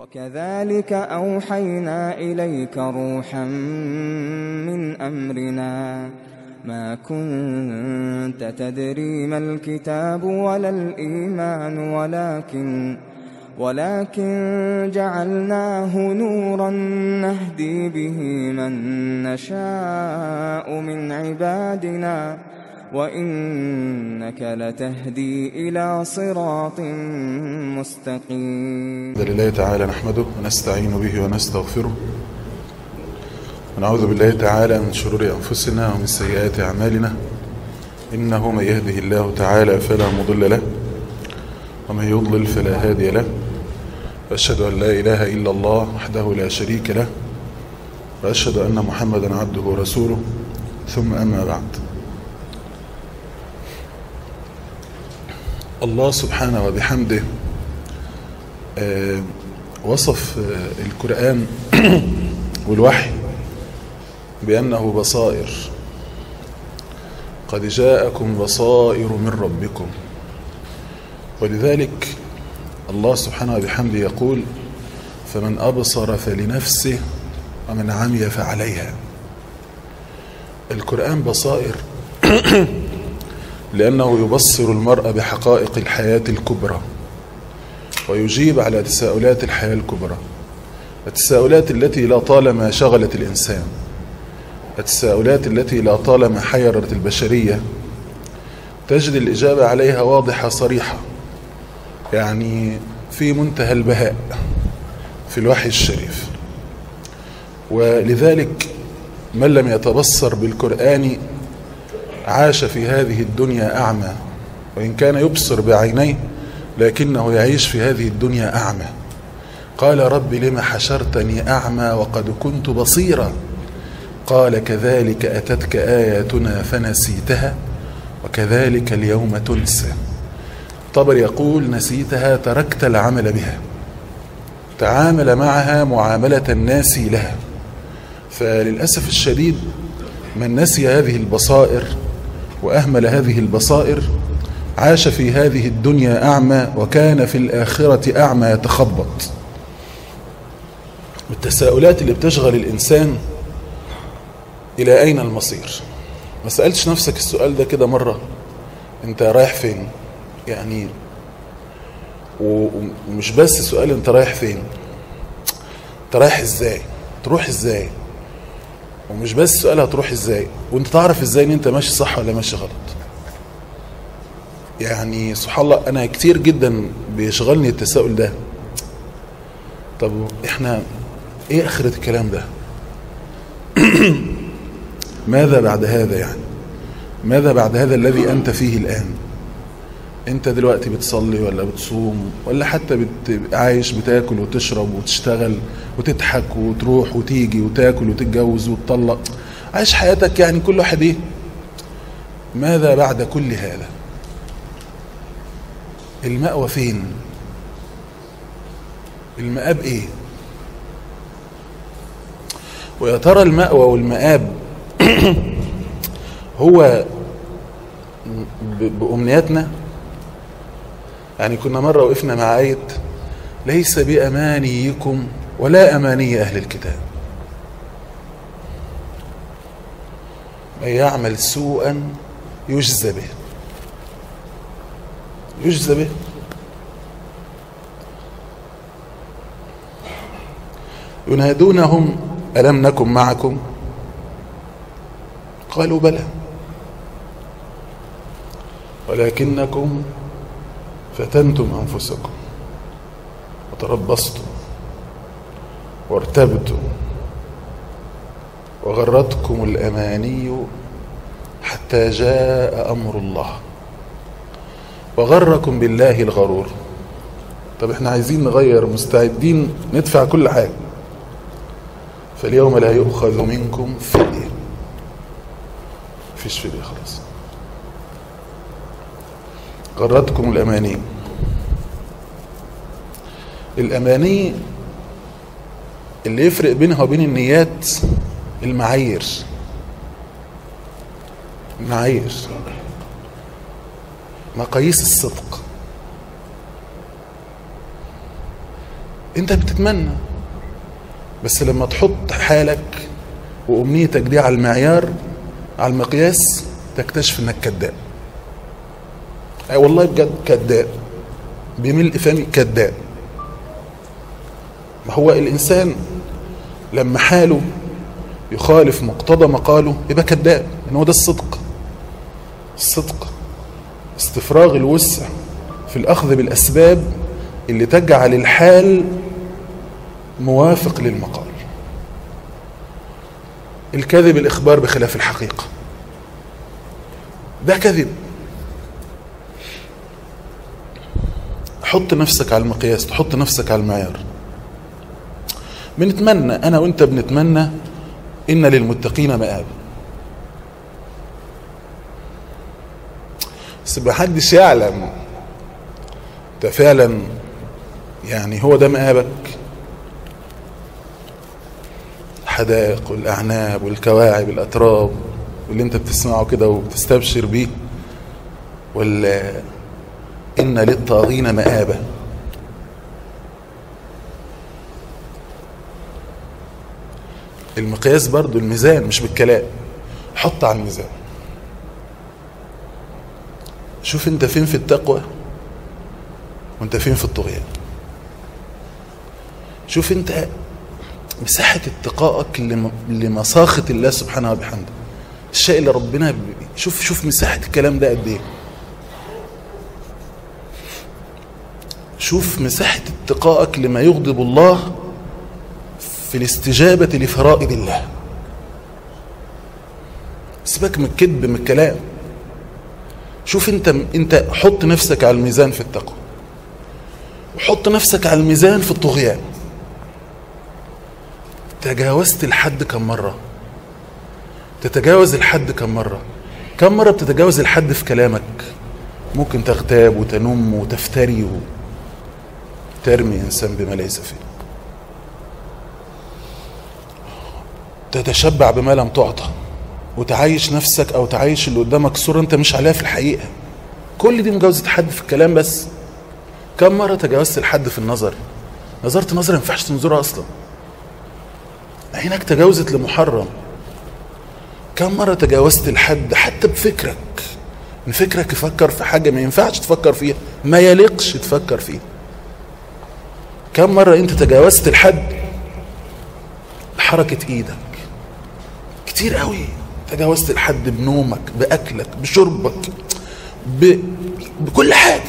وكذلك أوحينا إليك روحا من أمرنا ما كنت تدري ما الكتاب ولا الإيمان ولكن ولكن جعلناه نورا نهدي به من نشاء من عبادنا وإنك لتهدي إلى صراط مستقيم الحمد لله تعالى نحمده ونستعين به ونستغفره ونعوذ بالله تعالى من شرور أنفسنا ومن سيئات أعمالنا إنه من يهده الله تعالى فلا مضل له ومن يضلل فلا هادي له وأشهد أن لا إله إلا الله وحده لا شريك له وأشهد أن محمدا عبده ورسوله ثم أما بعد الله سبحانه وبحمده آه وصف آه القرآن والوحي بأنه بصائر قد جاءكم بصائر من ربكم ولذلك الله سبحانه وبحمده يقول فمن أبصر فلنفسه ومن عمي فعليها القرآن بصائر لأنه يبصر المرء بحقائق الحياة الكبرى ويجيب على تساؤلات الحياة الكبرى التساؤلات التي لا طالما شغلت الإنسان التساؤلات التي لا طالما حيرت البشرية تجد الإجابة عليها واضحة صريحة يعني في منتهى البهاء في الوحي الشريف ولذلك من لم يتبصر بالقرآن عاش في هذه الدنيا أعمى وإن كان يبصر بعينيه لكنه يعيش في هذه الدنيا أعمى قال رب لم حشرتني أعمى وقد كنت بصيرا قال كذلك أتتك آياتنا فنسيتها وكذلك اليوم تنسى طبر يقول نسيتها تركت العمل بها تعامل معها معاملة الناس لها فللأسف الشديد من نسي هذه البصائر وأهمل هذه البصائر عاش في هذه الدنيا أعمى وكان في الآخرة أعمى يتخبط التساؤلات اللي بتشغل الإنسان إلى أين المصير ما سألتش نفسك السؤال ده كده مرة أنت رايح فين يعني ومش بس سؤال أنت رايح فين أنت رايح إزاي تروح إزاي ومش بس سؤال هتروح إزاي وأنت تعرف إزاي أن أنت ماشي صح ولا ماشي غلط يعني سبحان الله أنا كتير جدا بيشغلني التساؤل ده طب إحنا إيه آخرة الكلام ده ماذا بعد هذا يعني ماذا بعد هذا الذي أنت فيه الآن أنت دلوقتي بتصلي ولا بتصوم ولا حتى بت... عايش بتاكل وتشرب وتشتغل وتضحك وتروح وتيجي وتاكل وتتجوز وتطلق عايش حياتك يعني كل واحد ايه ماذا بعد كل هذا المأوى فين المآب ايه ويا ترى المأوى والمآب هو بأمنياتنا يعني كنا مرة وقفنا مع آية ليس بأمانيكم ولا أماني أهل الكتاب من يعمل سوءا يجزى به يجزى به ينادونهم ألم نكن معكم قالوا بلى ولكنكم فتنتم أنفسكم وتربصتم وارتبتم وغرتكم الأماني حتى جاء أمر الله وغركم بالله الغرور طب احنا عايزين نغير مستعدين ندفع كل حاجة فاليوم لا يؤخذ منكم فدية مفيش فدية خلاص غرتكم الأماني الأماني اللي يفرق بينها وبين النيات المعايير المعايير مقاييس الصدق انت بتتمنى بس لما تحط حالك وامنيتك دي على المعيار على المقياس تكتشف انك كذاب اي والله بجد كذاب بملء فمي كذاب ما هو الانسان لما حاله يخالف مقتضى مقاله يبقى كذاب ان هو ده الصدق الصدق استفراغ الوسع في الاخذ بالاسباب اللي تجعل الحال موافق للمقال الكذب الاخبار بخلاف الحقيقه ده كذب حط نفسك على المقياس تحط نفسك على المعيار بنتمنى انا وانت بنتمنى ان للمتقين مآب بس محدش يعلم انت فعلا يعني هو ده مآبك الحدائق والاعناب والكواعب الاتراب واللي انت بتسمعه كده وبتستبشر بيه ولا ان للطاغين مآبه المقياس برضو الميزان مش بالكلام حط على الميزان شوف انت فين في التقوى وانت فين في الطغيان شوف انت مساحة اتقائك لم- لمساخة الله سبحانه وبحمده الشيء اللي ربنا بي- شوف شوف مساحة الكلام ده قد ايه شوف مساحة اتقائك لما يغضب الله في الاستجابة لفرائض الله سيبك من الكذب من الكلام شوف انت انت حط نفسك على الميزان في التقوى وحط نفسك على الميزان في الطغيان تجاوزت الحد كم مرة تتجاوز الحد كم مرة كم مرة بتتجاوز الحد في كلامك ممكن تغتاب وتنم وتفتري وترمي إنسان بما ليس فيه تتشبع بما لم تعطى وتعيش نفسك او تعيش اللي قدامك صورة انت مش عليها في الحقيقة كل دي مجاوزة حد في الكلام بس كم مرة تجاوزت الحد في النظر نظرت نظرة ما ينفعش تنظرها اصلا عينك تجاوزت لمحرم كم مرة تجاوزت الحد حتى بفكرك ان فكرك يفكر في حاجة ما ينفعش تفكر فيها ما يليقش تفكر فيها كم مرة انت تجاوزت الحد بحركة ايدك كتير قوي تجاوزت الحد بنومك باكلك بشربك ب... بكل حاجة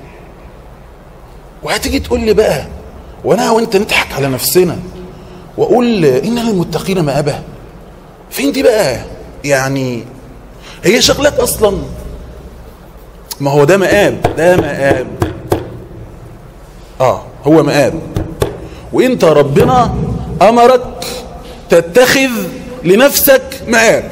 وهتيجي تقول لي بقى وانا وانت نضحك على نفسنا واقول ان للمتقين مآبة فين دي بقى يعني هي شغلك اصلا ما هو ده مآب ده مآب اه هو مآب وانت ربنا امرك تتخذ لنفسك مآب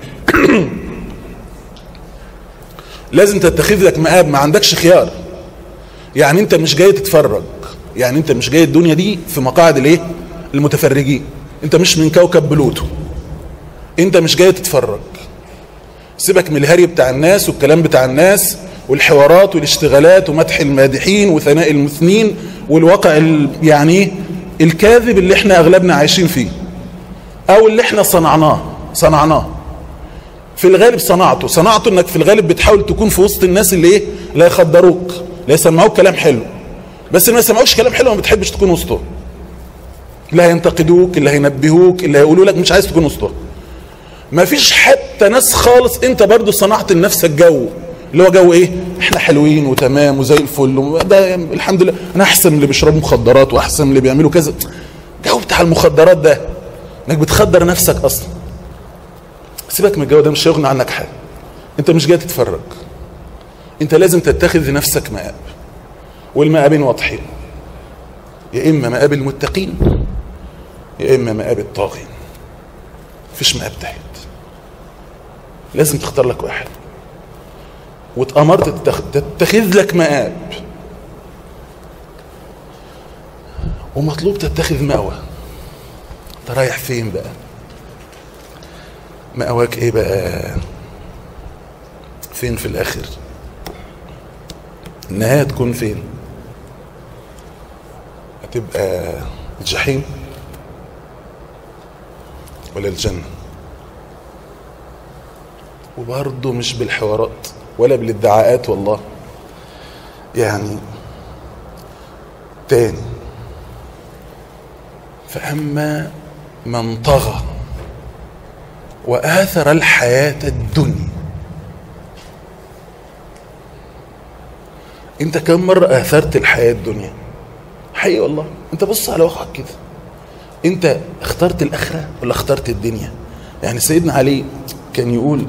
لازم تتخذ لك مآب ما عندكش خيار يعني انت مش جاي تتفرج يعني انت مش جاي الدنيا دي في مقاعد الايه المتفرجين انت مش من كوكب بلوتو انت مش جاي تتفرج سيبك من الهري بتاع الناس والكلام بتاع الناس والحوارات والاشتغالات ومدح المادحين وثناء المثنين والواقع ال- يعني الكاذب اللي احنا اغلبنا عايشين فيه او اللي احنا صنعناه صنعناه في الغالب صنعته صنعته انك في الغالب بتحاول تكون في وسط الناس اللي ايه لا يخدروك لا يسمعوك كلام حلو بس اللي ما يسمعوكش كلام حلو ما بتحبش تكون وسطهم اللي هينتقدوك اللي هينبهوك اللي هيقولوا لك مش عايز تكون وسطهم ما فيش حتى ناس خالص انت برضو صنعت لنفسك جو اللي هو جو ايه احنا حلوين وتمام وزي الفل وده الحمد لله انا احسن من اللي بيشربوا مخدرات واحسن من اللي بيعملوا كذا جو بتاع المخدرات ده انك بتخدر نفسك اصلا سيبك من الجو ده مش هيغني عنك حاجه انت مش جاي تتفرج انت لازم تتخذ لنفسك مآب والمآبين واضحين يا اما مآب المتقين يا اما مآب الطاغين مفيش مآب تحت لازم تختار لك واحد واتأمرت تتخ- تتخذ لك مآب ومطلوب تتخذ مأوى انت رايح فين بقى مأواك ايه بقى فين في الاخر النهاية تكون فين هتبقى الجحيم ولا الجنة وبرضه مش بالحوارات ولا بالادعاءات والله يعني تاني فأما من طغى وآثر الحياة الدنيا انت كم مرة آثرت الحياة الدنيا حقيقي والله انت بص على واقعك كده انت اخترت الآخرة ولا اخترت الدنيا يعني سيدنا علي كان يقول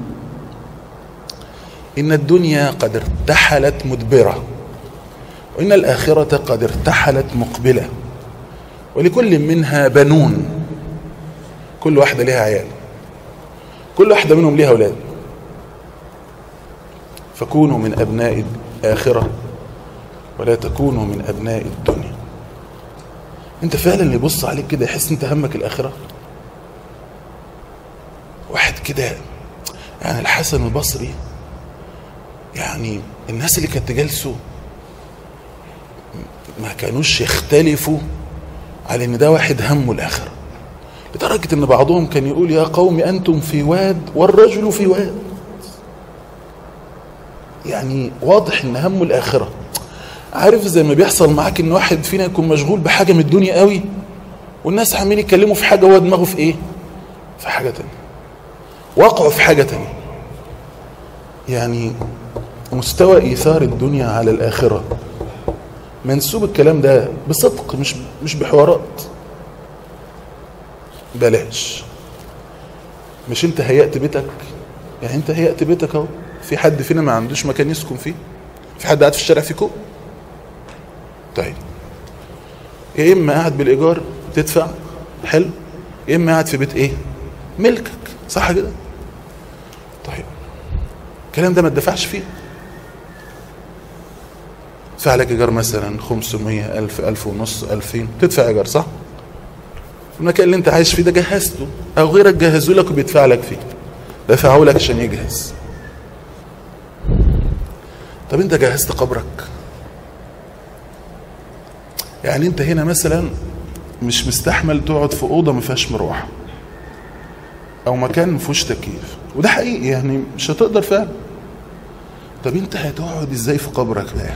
إن الدنيا قد ارتحلت مدبرة وإن الآخرة قد ارتحلت مقبلة ولكل منها بنون كل واحدة لها عيال كل واحدة منهم لها أولاد فكونوا من أبناء الآخرة ولا تكونوا من أبناء الدنيا انت فعلا اللي يبص عليك كده يحس انت همك الآخرة واحد كده يعني الحسن البصري يعني الناس اللي كانت تجالسه ما كانوش يختلفوا على ان ده واحد همه الاخره لدرجه ان بعضهم كان يقول يا قوم انتم في واد والرجل في واد يعني واضح ان همه الاخره عارف زي ما بيحصل معاك ان واحد فينا يكون مشغول بحاجه من الدنيا قوي والناس عمالين يتكلموا في حاجه وهو دماغه في ايه في حاجه تانية واقعه في حاجه تانية يعني مستوى ايثار الدنيا على الاخره منسوب الكلام ده بصدق مش مش بحوارات بلاش مش انت هيأت بيتك يعني انت هيأت بيتك اهو في حد فينا ما عندوش مكان يسكن فيه في حد قاعد في الشارع فيكم طيب يا اما قاعد بالايجار تدفع حلو يا اما قاعد في بيت ايه ملكك صح كده طيب الكلام ده ما تدفعش فيه تدفع لك ايجار مثلا 500 1000 1000 ونص 2000 تدفع ايجار صح المكان اللي انت عايش فيه ده جهزته او غيرك جهزه لك وبيدفع لك فيه دفعوا لك عشان يجهز طب انت جهزت قبرك يعني انت هنا مثلا مش مستحمل تقعد في اوضه ما فيهاش مروحه او مكان ما فيهوش تكييف وده حقيقي يعني مش هتقدر فعلا طب انت هتقعد ازاي في قبرك ده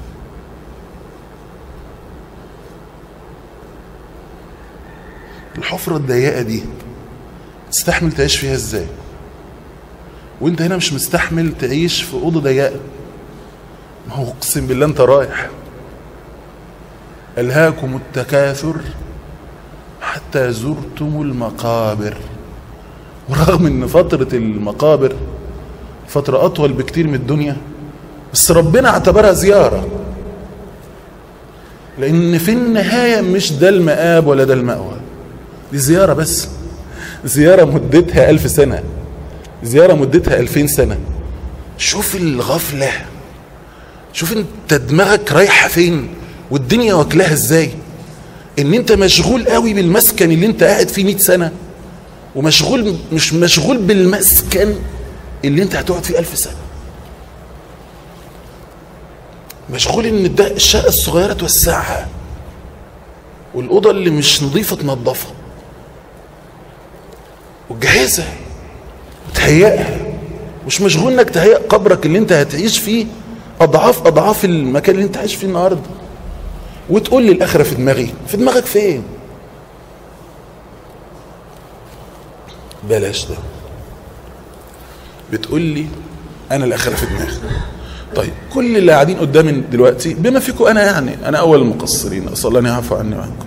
الحفرة الضيقة دي تستحمل تعيش فيها ازاي وانت هنا مش مستحمل تعيش في أوضة ضيقة ما هو اقسم بالله انت رايح ألهاكم التكاثر حتى زرتم المقابر ورغم ان فترة المقابر فترة أطول بكتير من الدنيا بس ربنا اعتبرها زيارة لأن في النهاية مش ده المآب ولا ده المأوى دي زيارة بس زيارة مدتها ألف سنة زيارة مدتها ألفين سنة شوف الغفلة شوف انت دماغك رايحة فين والدنيا واكلاها ازاي ان انت مشغول قوي بالمسكن اللي انت قاعد فيه 100 سنة ومشغول مش مشغول بالمسكن اللي انت هتقعد فيه ألف سنة مشغول ان ده الشقة الصغيرة توسعها والأوضة اللي مش نظيفة تنظفها وتجهزها وتهيئها مش مشغول انك تهيئ قبرك اللي انت هتعيش فيه اضعاف اضعاف المكان اللي انت عايش فيه النهارده وتقول لي الاخره في دماغي في دماغك فين بلاش ده بتقول لي انا الاخره في دماغي طيب كل اللي قاعدين قدامي دلوقتي بما فيكم انا يعني انا اول المقصرين اسال الله ان يعفو عني وعنكم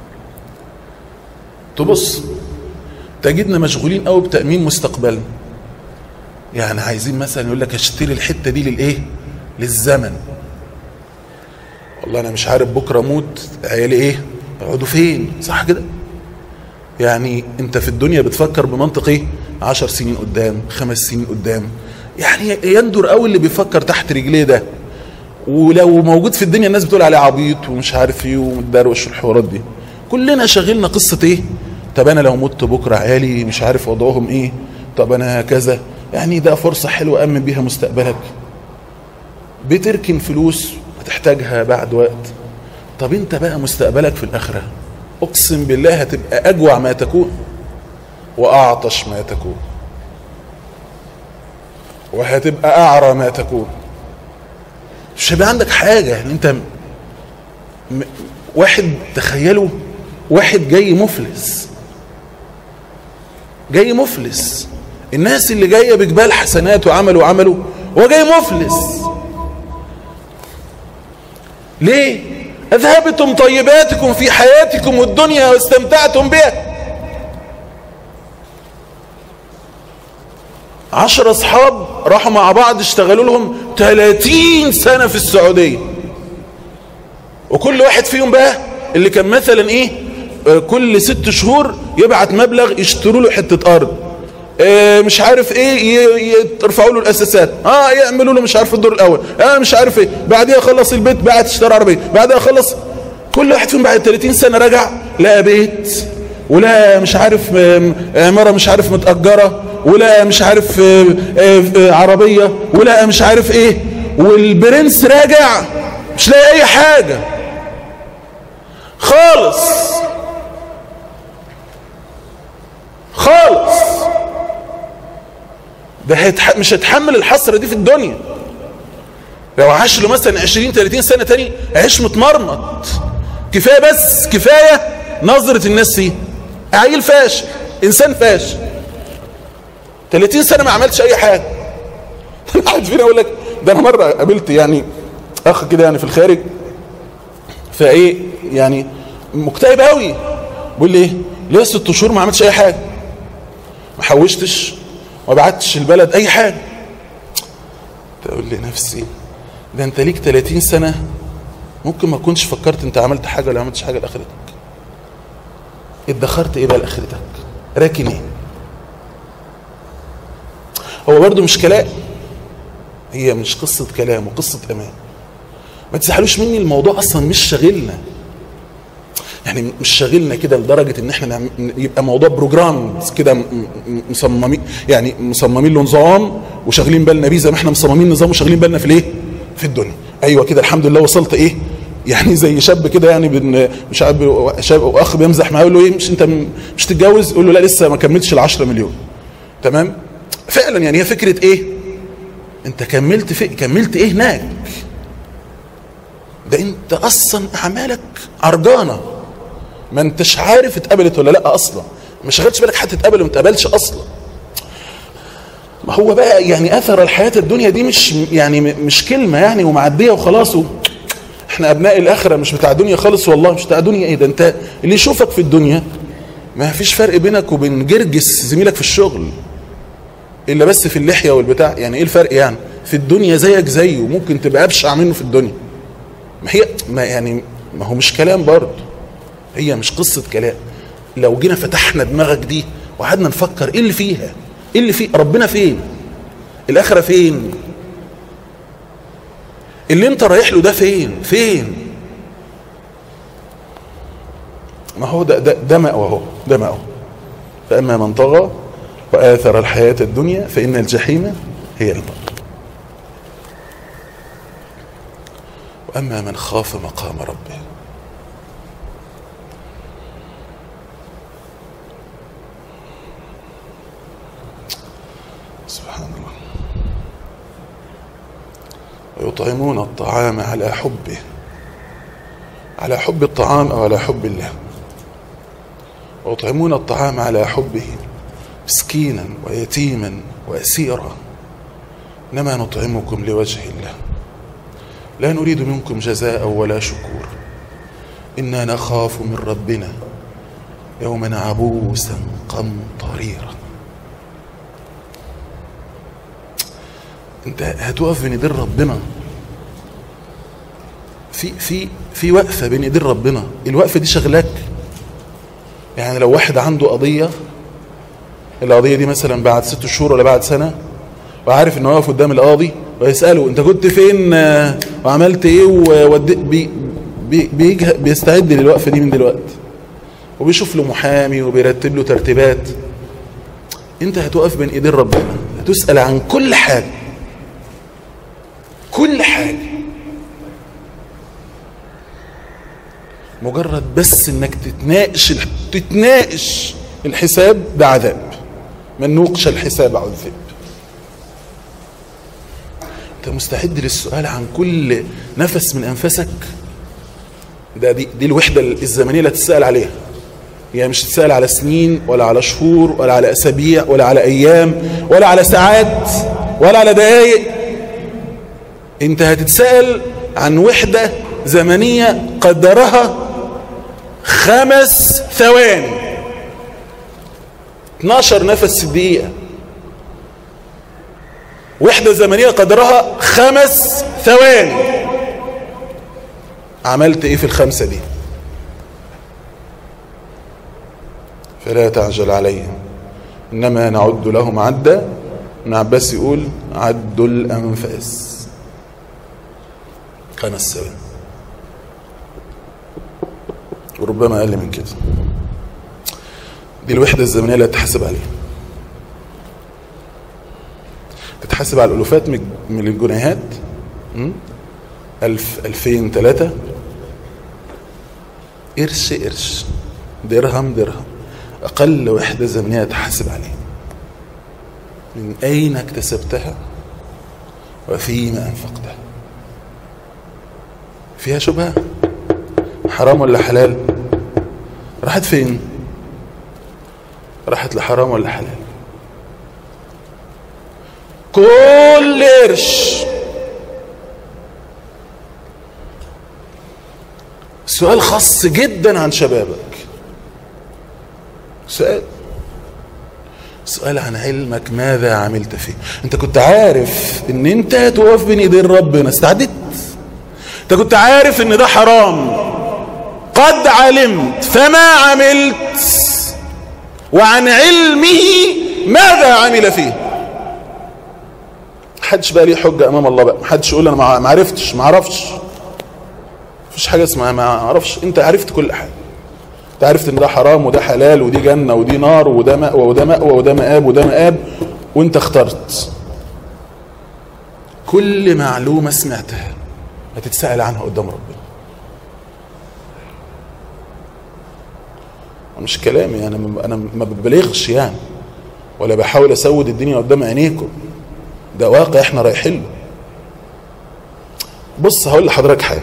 تبص تجدنا مشغولين قوي بتامين مستقبلنا يعني عايزين مثلا يقول لك اشتري الحته دي للايه للزمن والله انا مش عارف بكره اموت عيالي ايه يقعدوا فين صح كده يعني انت في الدنيا بتفكر بمنطق ايه عشر سنين قدام خمس سنين قدام يعني يندر قوي اللي بيفكر تحت رجليه ده ولو موجود في الدنيا الناس بتقول عليه عبيط ومش عارف ايه ومتدروش الحوارات دي كلنا شاغلنا قصه ايه طب انا لو مت بكره عيالي مش عارف وضعهم ايه طب انا كذا يعني ده فرصه حلوه امن بيها مستقبلك بتركن فلوس هتحتاجها بعد وقت طب انت بقى مستقبلك في الاخره اقسم بالله هتبقى اجوع ما تكون واعطش ما تكون وهتبقى اعرى ما تكون مش هيبقى عندك حاجه يعني انت م... م... واحد تخيلوا واحد جاي مفلس جاي مفلس الناس اللي جايه بجبال حسنات وعملوا وعملوا هو جاي مفلس ليه اذهبتم طيباتكم في حياتكم الدنيا واستمتعتم بها عشر اصحاب راحوا مع بعض اشتغلوا لهم 30 سنة في السعودية وكل واحد فيهم بقى اللي كان مثلا ايه آه، كل ست شهور يبعت مبلغ يشتروا له حتة ارض آه، مش عارف ايه ي- ي- يرفعوا له الاساسات اه يعملوا له مش عارف الدور الاول اه مش عارف ايه بعديها خلص البيت بعت اشترى عربيه بعدها خلص كل واحد فيهم بعد 30 سنه رجع لقى بيت ولا مش عارف آم، عماره مش عارف متاجره ولا مش عارف آه، آه، آه، عربيه ولا مش عارف ايه والبرنس راجع مش لاقي اي حاجه خالص خالص ده هيتح... مش هيتحمل الحسرة دي في الدنيا لو عاش له مثلا 20 30 سنة تاني هيعيش متمرمط كفاية بس كفاية نظرة الناس فيه عيل فاشل انسان فاشل 30 سنة ما عملش اي حاجة واحد فينا يقول لك ده انا مرة قابلت يعني اخ كده يعني في الخارج فايه يعني مكتئب قوي بيقول لي ايه ليه ست شهور ما عملتش اي حاجه ما حوشتش ما بعتش البلد اي حاجه تقول لي نفسي ده انت ليك 30 سنه ممكن ما كنتش فكرت انت عملت حاجه ولا ما عملتش حاجه لاخرتك ادخرت ايه بقى لاخرتك راكن ايه هو برضو مش كلام هي مش قصه كلام وقصه امان ما تزعلوش مني الموضوع اصلا مش شاغلنا يعني مش شاغلنا كده لدرجه ان احنا نعم- يبقى موضوع بروجرام كده م- م- مصممين يعني مصممين له نظام وشاغلين بالنا بيه زي ما احنا مصممين نظام وشاغلين بالنا في الايه؟ في الدنيا ايوه كده الحمد لله وصلت ايه؟ يعني زي شاب كده يعني بن مش عارف شاب واخ بيمزح معاه يقول له ايه مش انت م- مش تتجوز؟ يقول له لا لسه ما كملتش ال 10 مليون تمام؟ فعلا يعني هي فكره ايه؟ انت كملت في كملت ايه هناك؟ ده انت اصلا اعمالك عرجانه ما انتش عارف اتقبلت ولا لا اصلا ما شغلتش بالك حتى اتقبل وما اتقبلش اصلا ما هو بقى يعني اثر الحياه الدنيا دي مش يعني م- مش كلمه يعني ومعديه وخلاص و... احنا ابناء الاخره مش بتاع دنيا خالص والله مش بتاع دنيا ايه ده انت اللي يشوفك في الدنيا ما فيش فرق بينك وبين جرجس زميلك في الشغل الا بس في اللحيه والبتاع يعني ايه الفرق يعني في الدنيا زيك زيه ممكن تبقى ابشع منه في الدنيا ما هي ما يعني ما هو مش كلام برضه هي مش قصة كلام لو جينا فتحنا دماغك دي وقعدنا نفكر ايه اللي فيها ايه اللي فيه ربنا فين الاخرة فين اللي انت رايح له ده فين فين ما هو ده ده, ده مأوى اهو ده مأوى فأما من طغى وآثر الحياة الدنيا فإن الجحيم هي المأوى وأما من خاف مقام ربه سبحان الله ويطعمون الطعام على حبه على حب الطعام أو على حب الله ويطعمون الطعام على حبه مسكينا ويتيما وأسيرا إنما نطعمكم لوجه الله لا نريد منكم جزاء ولا شكور إنا نخاف من ربنا يوما عبوسا قمطريرا انت هتقف بين ايدين ربنا في في في وقفه بين ايدين ربنا الوقفه دي شغلاك يعني لو واحد عنده قضيه القضيه دي مثلا بعد ست شهور ولا بعد سنه وعارف انه واقف قدام القاضي ويساله انت كنت فين آه، وعملت ايه ووديت بي بي بيجه- بيستعد للوقفه دي من دلوقتي وبيشوف له محامي وبيرتب له ترتيبات انت هتقف بين ايدين ربنا هتسال عن كل حاجه كل حاجه مجرد بس انك تتناقش تتناقش الحساب ده عذاب من نوقش الحساب عذب انت مستعد للسؤال عن كل نفس من انفاسك ده دي, دي الوحده الزمنيه اللي تسال عليها يعني مش تسال على سنين ولا على شهور ولا على اسابيع ولا على ايام ولا على ساعات ولا على دقائق انت هتتسال عن وحده زمنيه قدرها خمس ثواني 12 نفس في الدقيقة وحدة زمنية قدرها خمس ثواني عملت ايه في الخمسة دي فلا تعجل عليهم انما نعد لهم عدا ابن عباس يقول عدوا الانفاس خمس ثواني وربما اقل من كده دي الوحدة الزمنية اللي هتحاسب عليها تتحاسب على الألوفات من الجنيهات ألف ألفين ثلاثة قرش قرش درهم درهم أقل وحدة زمنية تحاسب عليها من أين اكتسبتها وفيما أنفقتها فيها شبهة حرام ولا حلال راحت فين راحت لحرام ولا حلال كل قرش سؤال خاص جدا عن شبابك سؤال سؤال عن علمك ماذا عملت فيه انت كنت عارف ان انت هتقف بين ايدين ربنا استعدت انت كنت عارف ان ده حرام قد علمت فما عملت وعن علمه ماذا عمل فيه محدش بقى ليه حجة امام الله بقى محدش يقول انا ما عرفتش ما عرفتش مفيش حاجة اسمها ما عرفش انت عرفت كل حاجة انت عرفت ان ده حرام وده حلال ودي جنة ودي نار وده مأوى وده مأوى وده مآب وده مآب وانت اخترت كل معلومة سمعتها هتتسأل عنها قدام ربنا مش كلامي انا انا ما ببالغش يعني ولا بحاول اسود الدنيا قدام عينيكم ده واقع احنا رايحين له بص هقول لحضرتك حاجه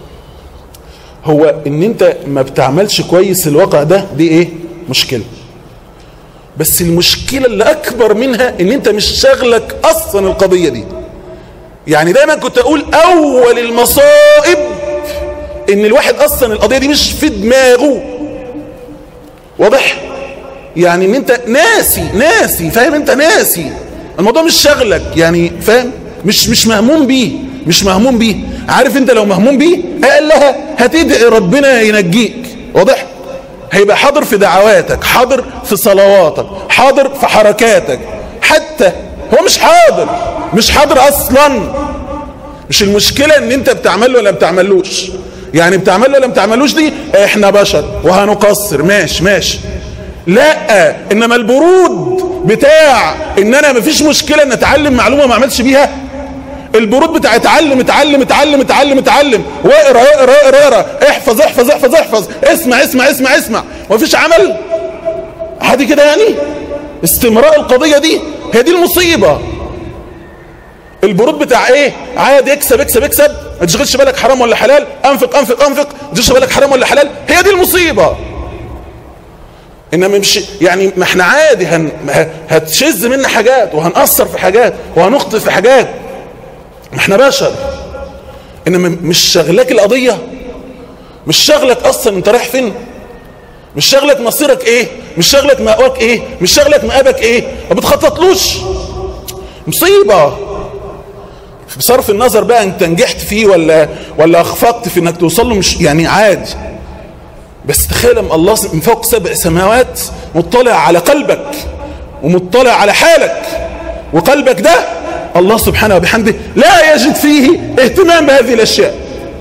هو ان انت ما بتعملش كويس الواقع ده دي ايه مشكله بس المشكله اللي اكبر منها ان انت مش شاغلك اصلا القضيه دي يعني دايما كنت اقول اول المصائب ان الواحد اصلا القضيه دي مش في دماغه واضح يعني ان انت ناسي ناسي فاهم انت ناسي الموضوع مش شغلك يعني فاهم مش مش مهموم بيه مش مهموم بيه عارف انت لو مهموم بيه قال لها هتدعي ربنا ينجيك واضح هيبقى حاضر في دعواتك حاضر في صلواتك حاضر في حركاتك حتى هو مش حاضر مش حاضر اصلا مش المشكلة ان انت بتعمله ولا بتعملوش يعني بتعمله ولا بتعملوش دي احنا بشر وهنقصر ماشي ماشي لا انما البرود بتاع ان انا مفيش مشكلة ان اتعلم معلومة ما اعملش بيها البرود بتاع اتعلم اتعلم اتعلم اتعلم اتعلم واقرا اقرا اقرا اقرا احفظ احفظ احفظ احفظ اسمع اسمع اسمع اسمع ومفيش عمل عادي كده يعني استمراء القضية دي هي دي المصيبة البرود بتاع ايه عادي اكسب اكسب اكسب ما تشغلش بالك حرام ولا حلال انفق انفق انفق ما تشغلش بالك حرام ولا حلال هي دي المصيبة انما مش يعني ما احنا عادي هن هتشز منا حاجات وهنأثر في حاجات وهنخطئ في حاجات ما احنا بشر انما مش شغلك القضية مش شغلك اصلا انت رايح فين مش شغلك مصيرك ايه مش شغلك مأواك ايه مش شغلك مآبك ايه ما بتخططلوش مصيبة بصرف النظر بقى انت نجحت فيه ولا ولا اخفقت في انك توصل له مش يعني عادي بس تخيل الله من فوق سبع سماوات مطلع على قلبك ومطلع على حالك وقلبك ده الله سبحانه وبحمده لا يجد فيه اهتمام بهذه الاشياء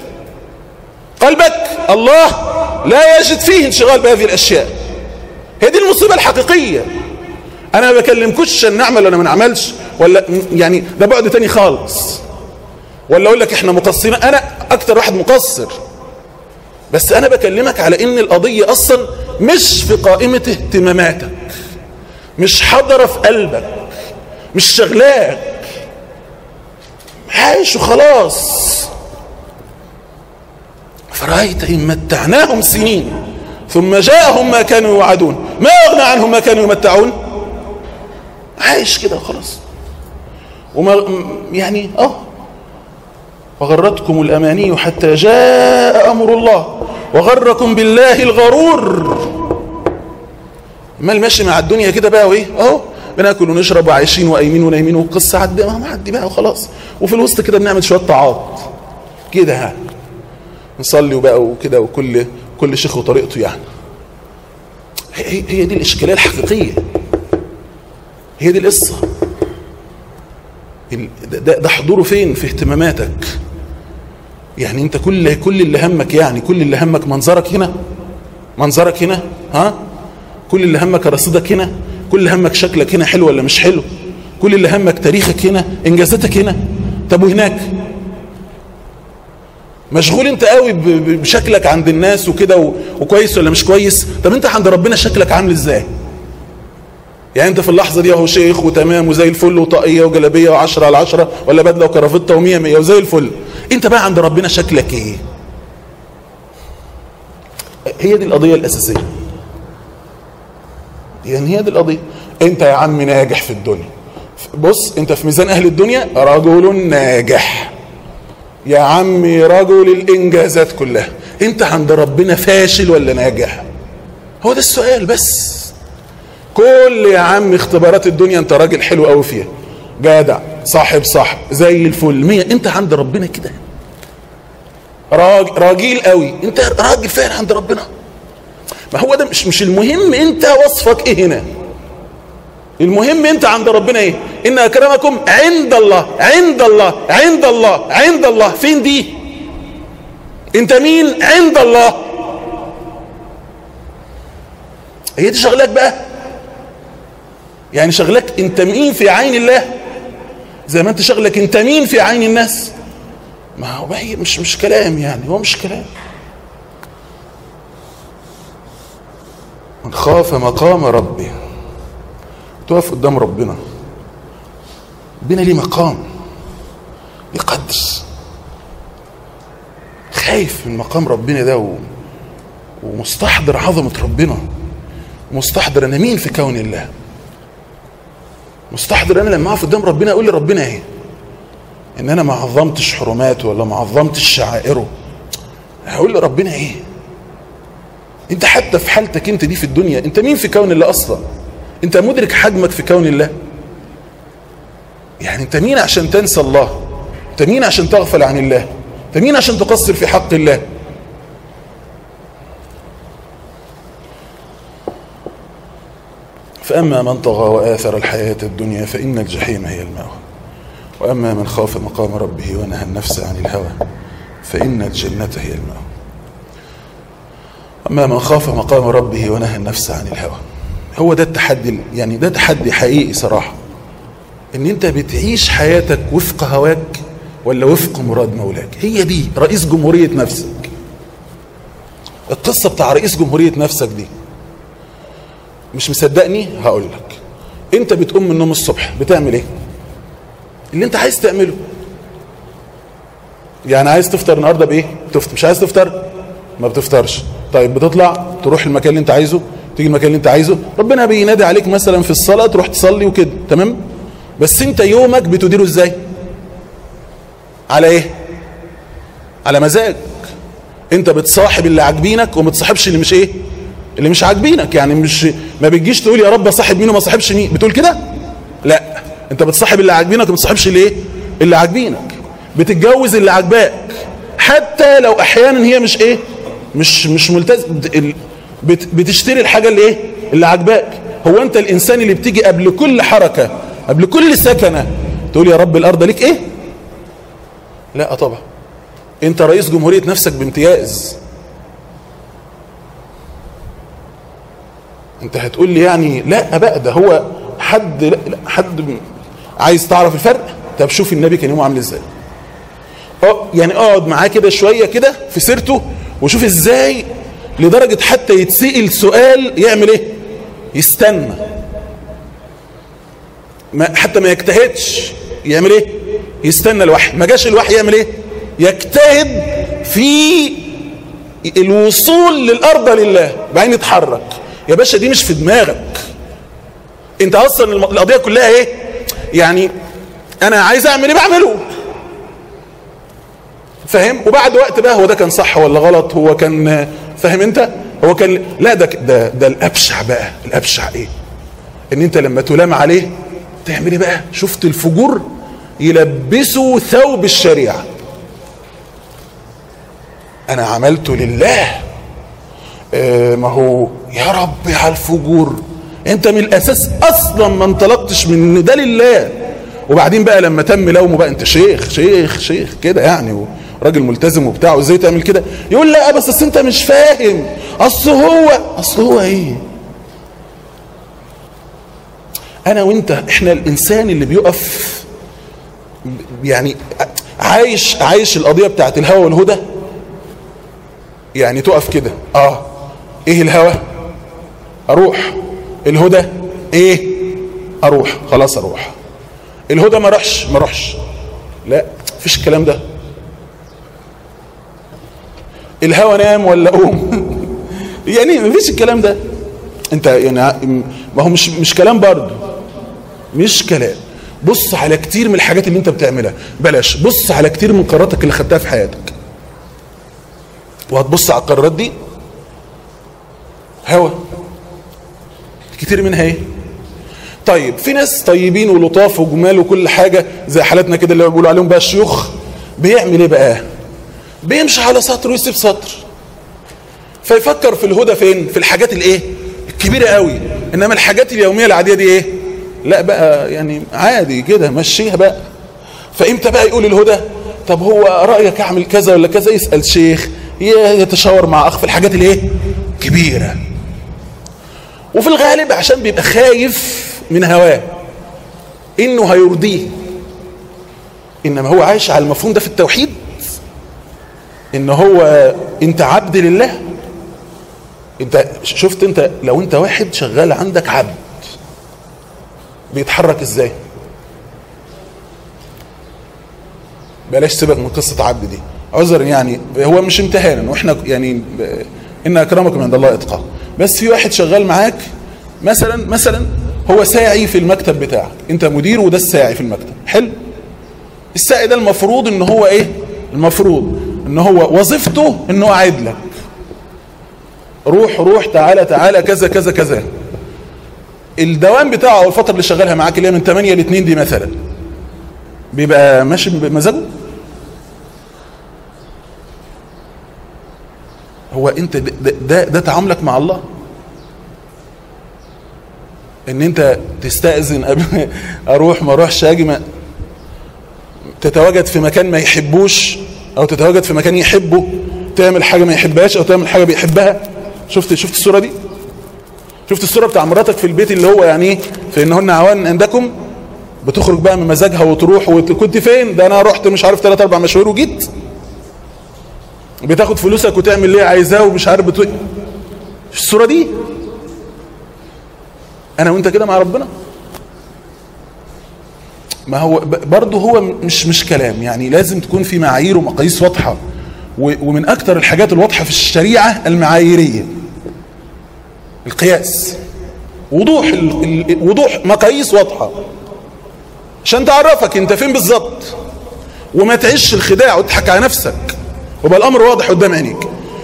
قلبك الله لا يجد فيه انشغال بهذه الاشياء هي دي المصيبة الحقيقية انا ما بكلمكوش عشان نعمل ولا ما نعملش ولا يعني ده بعد تاني خالص ولا اقول لك احنا مقصرين انا اكتر واحد مقصر بس انا بكلمك على ان القضية اصلا مش في قائمة اهتماماتك مش حاضرة في قلبك مش شغلاك عايش وخلاص فرأيت إن متعناهم سنين ثم جاءهم ما كانوا يوعدون ما أغنى عنهم ما كانوا يمتعون عايش كده خلاص وما يعني اه وغرتكم الأماني حتى جاء أمر الله وغركم بالله الغرور ما المشي مع الدنيا كده بقى وايه اهو بناكل ونشرب وعايشين وقايمين ونايمين والقصه عدي ما عدي بقى وخلاص وفي الوسط كده بنعمل شويه طاعات كده ها نصلي وبقى وكده وكل كل شيخ وطريقته يعني هي, هي دي الاشكاليه الحقيقيه هي دي القصه ده, ده حضوره فين في اهتماماتك يعني انت كل كل اللي همك يعني كل اللي همك منظرك هنا منظرك هنا ها كل اللي همك رصيدك هنا كل همك شكلك هنا حلو ولا مش حلو كل اللي همك تاريخك هنا انجازاتك هنا طب وهناك مشغول انت قوي بشكلك عند الناس وكده وكويس ولا مش كويس طب انت عند ربنا شكلك عامل ازاي يعني انت في اللحظة دي اهو شيخ وتمام وزي الفل وطاقية وجلابية وعشرة على عشرة ولا بدلة وكرافتة ومية مية وزي الفل انت بقى عند ربنا شكلك ايه هي دي القضية الأساسية يعني هي دي القضية انت يا عم ناجح في الدنيا بص انت في ميزان اهل الدنيا رجل ناجح يا عمي رجل الانجازات كلها انت عند ربنا فاشل ولا ناجح هو ده السؤال بس كل يا عم اختبارات الدنيا انت راجل حلو قوي فيها جدع صاحب صاحب زي الفل مية انت عند ربنا كده راجل راجل قوي انت راجل فعلا عند ربنا ما هو ده مش مش المهم انت وصفك ايه هنا المهم انت عند ربنا ايه ان اكرمكم عند الله عند الله عند الله عند الله فين دي انت مين عند الله هي دي شغلك بقى يعني شغلك انت مين في عين الله زي ما انت شغلك انت مين في عين الناس ما هو هي مش مش كلام يعني هو مش كلام من خاف مقام ربه تقف قدام ربنا ربنا ليه مقام يقدس خايف من مقام ربنا ده و... ومستحضر عظمة ربنا مستحضر انا مين في كون الله مستحضر انا لما اقف قدام ربنا اقول لربنا ايه ان انا ما عظمتش حرماته ولا ما عظمتش شعائره هقول لربنا ايه انت حتى في حالتك انت دي في الدنيا انت مين في كون الله اصلا انت مدرك حجمك في كون الله يعني انت مين عشان تنسى الله انت مين عشان تغفل عن الله انت مين عشان تقصر في حق الله فأما من طغى وآثر الحياة الدنيا فإن الجحيم هي المأوى وأما من خاف مقام ربه ونهى النفس عن الهوى فإن الجنة هي المأوى أما من خاف مقام ربه ونهى النفس عن الهوى هو ده التحدي يعني ده تحدي حقيقي صراحة ان انت بتعيش حياتك وفق هواك ولا وفق مراد مولاك هي دي رئيس جمهورية نفسك القصة بتاع رئيس جمهورية نفسك دي مش مصدقني هقول لك انت بتقوم من النوم الصبح بتعمل ايه اللي انت عايز تعمله يعني عايز تفطر النهارده بايه تفطر مش عايز تفطر ما بتفطرش طيب بتطلع تروح المكان اللي انت عايزه تيجي المكان اللي انت عايزه ربنا بينادي عليك مثلا في الصلاه تروح تصلي وكده تمام بس انت يومك بتديره ازاي على ايه على مزاج انت بتصاحب اللي عاجبينك وما تصاحبش اللي مش ايه اللي مش عاجبينك يعني مش ما بتجيش تقول يا رب صاحب مين وما صاحبش مين بتقول كده لا انت بتصاحب اللي عاجبينك وما تصاحبش اللي ايه اللي عاجبينك بتتجوز اللي عاجباك حتى لو احيانا هي مش ايه مش مش ملتزم بت بتشتري الحاجه اللي ايه اللي عاجباك هو انت الانسان اللي بتيجي قبل كل حركه قبل كل سكنه تقول يا رب الارض ليك ايه لا طبعا انت رئيس جمهوريه نفسك بامتياز انت هتقول لي يعني لا بقى ده هو حد لا لا حد عايز تعرف الفرق طب شوف النبي كان يومه عامل ازاي اه يعني اقعد معاه كده شويه كده في سيرته وشوف ازاي لدرجة حتى يتسئل سؤال يعمل ايه يستنى ما حتى ما يجتهدش يعمل ايه يستنى الوحي ما جاش الوحي يعمل ايه يجتهد في الوصول للارض لله بعدين يتحرك يا باشا دي مش في دماغك انت اصلا القضيه كلها ايه يعني انا عايز اعمل ايه بعمله فاهم وبعد وقت بقى هو ده كان صح ولا غلط هو كان فاهم انت هو كان لا ده ده ده الابشع بقى الابشع ايه ان انت لما تلام عليه تعمل ايه بقى شفت الفجور يلبسوا ثوب الشريعه انا عملته لله آه ما هو يا رب على الفجور انت من الاساس اصلا ما انطلقتش من ان ده لله وبعدين بقى لما تم لومه بقى انت شيخ شيخ شيخ كده يعني راجل ملتزم وبتاع ازاي تعمل كده يقول لا بس اصل انت مش فاهم اصل هو اصل هو ايه انا وانت احنا الانسان اللي بيقف يعني عايش عايش القضيه بتاعت الهوى والهدى يعني تقف كده اه ايه الهوى اروح الهدى ايه اروح خلاص اروح الهدى ما روحش ما روحش لا مفيش الكلام ده الهوى نام ولا قوم يعني مفيش الكلام ده انت يعني ما هو مش مش كلام برضه مش كلام بص على كتير من الحاجات اللي انت بتعملها بلاش بص على كتير من قراراتك اللي خدتها في حياتك وهتبص على القرارات دي هوا كتير منها ايه طيب في ناس طيبين ولطاف وجمال وكل حاجة زي حالاتنا كده اللي بيقولوا عليهم بقى الشيوخ بيعمل ايه بقى بيمشي على سطر ويسيب سطر فيفكر في الهدى فين في الحاجات الايه الكبيرة قوي انما الحاجات اليومية العادية دي ايه لا بقى يعني عادي كده مشيها بقى فامتى بقى يقول الهدى طب هو رأيك اعمل كذا ولا كذا يسأل شيخ يتشاور مع اخ في الحاجات الايه كبيرة وفي الغالب عشان بيبقى خايف من هواه انه هيرضيه انما هو عايش على المفهوم ده في التوحيد ان هو انت عبد لله انت شفت انت لو انت واحد شغال عندك عبد بيتحرك ازاي بلاش سيبك من قصة عبد دي عذر يعني هو مش امتهانا واحنا يعني ان اكرمكم عند الله اتقى بس في واحد شغال معاك مثلا مثلا هو ساعي في المكتب بتاعك انت مدير وده الساعي في المكتب حلو الساعي ده المفروض ان هو ايه المفروض ان هو وظيفته انه قاعد لك روح روح تعالى تعالى كذا كذا كذا الدوام بتاعه او الفتره اللي شغالها معاك اللي هي من 8 ل 2 دي مثلا بيبقى ماشي بمزاجه هو انت ده, ده, ده تعاملك مع الله ان انت تستأذن قبل اروح ما اروحش اجي ما تتواجد في مكان ما يحبوش او تتواجد في مكان يحبه تعمل حاجة ما يحبهاش او تعمل حاجة بيحبها شفت شفت الصورة دي شفت الصورة بتاع مراتك في البيت اللي هو يعني ايه في انهن عوان عندكم بتخرج بقى من مزاجها وتروح وكنت فين ده انا رحت مش عارف 3 4 مشاوير وجيت بتاخد فلوسك وتعمل اللي عايزاه ومش عارف بتو... الصورة دي انا وانت كده مع ربنا ما هو برضه هو مش مش كلام يعني لازم تكون في معايير ومقاييس واضحة ومن اكتر الحاجات الواضحة في الشريعة المعاييرية القياس وضوح ال... وضوح مقاييس واضحة عشان تعرفك انت فين بالظبط وما تعيش الخداع وتضحك على نفسك وبقى الامر واضح قدام عينيك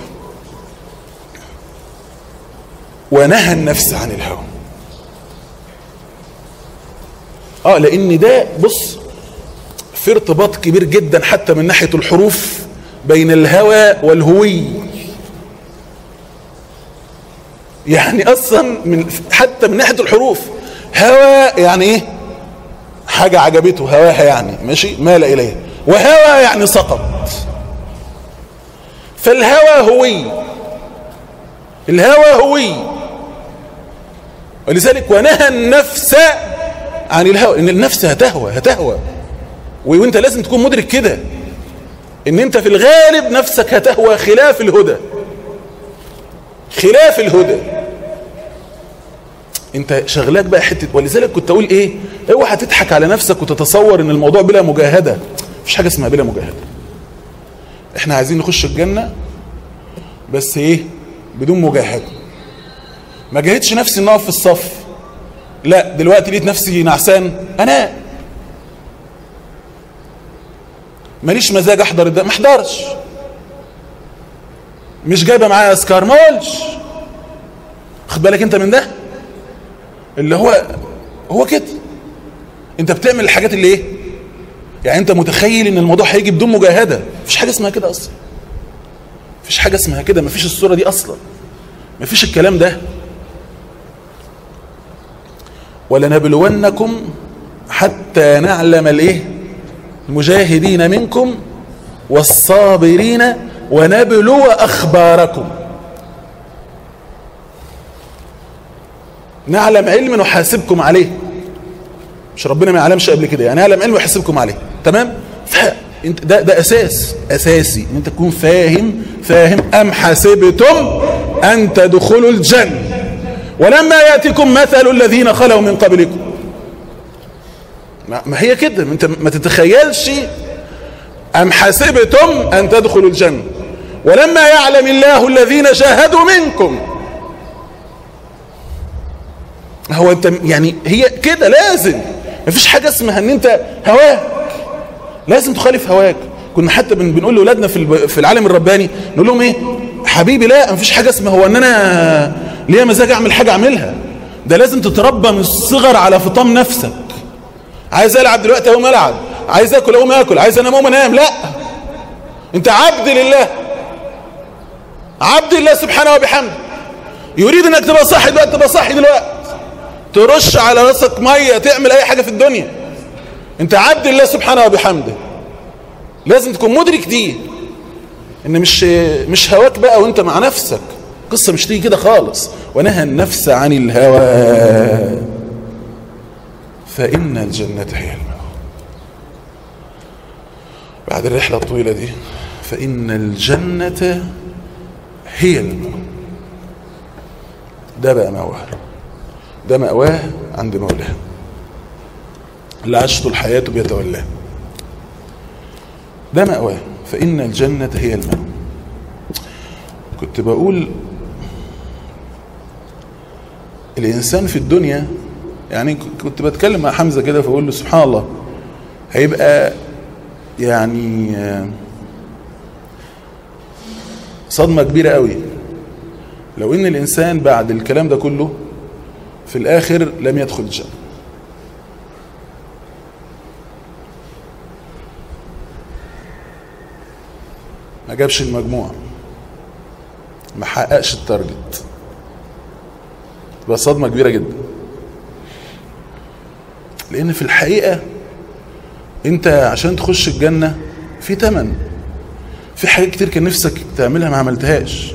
ونهى النفس عن الهوى اه لان ده بص في ارتباط كبير جدا حتى من ناحية الحروف بين الهوى والهوي يعني اصلا من حتى من ناحية الحروف هوى يعني ايه حاجة عجبته هواها يعني ماشي مال اليه وهوى يعني سقط فالهوى هوي الهوى هوي ولذلك ونهى النفس عن الهوى ان النفس هتهوى هتهوى وانت لازم تكون مدرك كده ان انت في الغالب نفسك هتهوى خلاف الهدى خلاف الهدى انت شغلاك بقى حته ولذلك كنت اقول ايه اوعى تضحك على نفسك وتتصور ان الموضوع بلا مجاهده مفيش حاجه اسمها بلا مجاهده احنا عايزين نخش الجنه بس ايه بدون مجاهده ما جاهدش نفسي ان اقف في الصف لا دلوقتي لقيت نفسي نعسان انا ماليش مزاج احضر الد... ما احضرش مش جايبه معايا اذكار ما اقولش خد بالك انت من ده اللي هو هو كده انت بتعمل الحاجات اللي ايه يعني انت متخيل ان الموضوع هيجي بدون مجاهده مفيش حاجه اسمها كده اصلا مفيش حاجه اسمها كده مفيش الصوره دي اصلا مفيش الكلام ده ولنبلونكم حتى نعلم الايه المجاهدين منكم والصابرين ونبلو اخباركم نعلم علم نحاسبكم عليه مش ربنا ما يعلمش قبل كده يعني نعلم علم ويحاسبكم عليه تمام فانت ده ده اساس اساسي ان انت تكون فاهم فاهم ام حسبتم ان تدخلوا الجنه ولما ياتكم مثل الذين خلوا من قبلكم ما هي كده انت ما تتخيلش ام حسبتم ان تدخلوا الجنه ولما يعلم الله الذين جاهدوا منكم هو انت يعني هي كده لازم مفيش حاجه اسمها ان انت هواك لازم تخالف هواك كنا حتى بنقول لاولادنا في في العالم الرباني نقول لهم ايه حبيبي لا مفيش حاجه اسمها هو ان انا ليا مزاج اعمل حاجه اعملها ده لازم تتربى من الصغر على فطام نفسك عايز العب دلوقتي اقوم العب عايز اكل اقوم اكل عايز انام اقوم انام لا انت عبد لله عبد لله سبحانه وبحمده يريد انك تبقى صاحي دلوقتي تبقى صاحي دلوقتي ترش على راسك ميه تعمل اي حاجه في الدنيا انت عبد الله سبحانه وبحمده لازم تكون مدرك دي ان مش مش هواك بقى وانت مع نفسك قصه مش تيجي كده خالص ونهى النفس عن الهوى فان الجنه هي المأوى بعد الرحله الطويله دي فان الجنه هي المأوى ده بقى مأواه ده مأواه عند مولاه اللي عاش طول حياته بيتولاه ده مأواه فإن الجنة هي المأوى كنت بقول الإنسان في الدنيا يعني كنت بتكلم مع حمزة كده فأقول له سبحان الله هيبقى يعني صدمة كبيرة قوي لو إن الإنسان بعد الكلام ده كله في الآخر لم يدخل الجنة ما جابش المجموع ما حققش التارجت تبقى صدمة كبيرة جدا لأن في الحقيقة أنت عشان تخش الجنة في تمن في حاجات كتير كان نفسك تعملها ما عملتهاش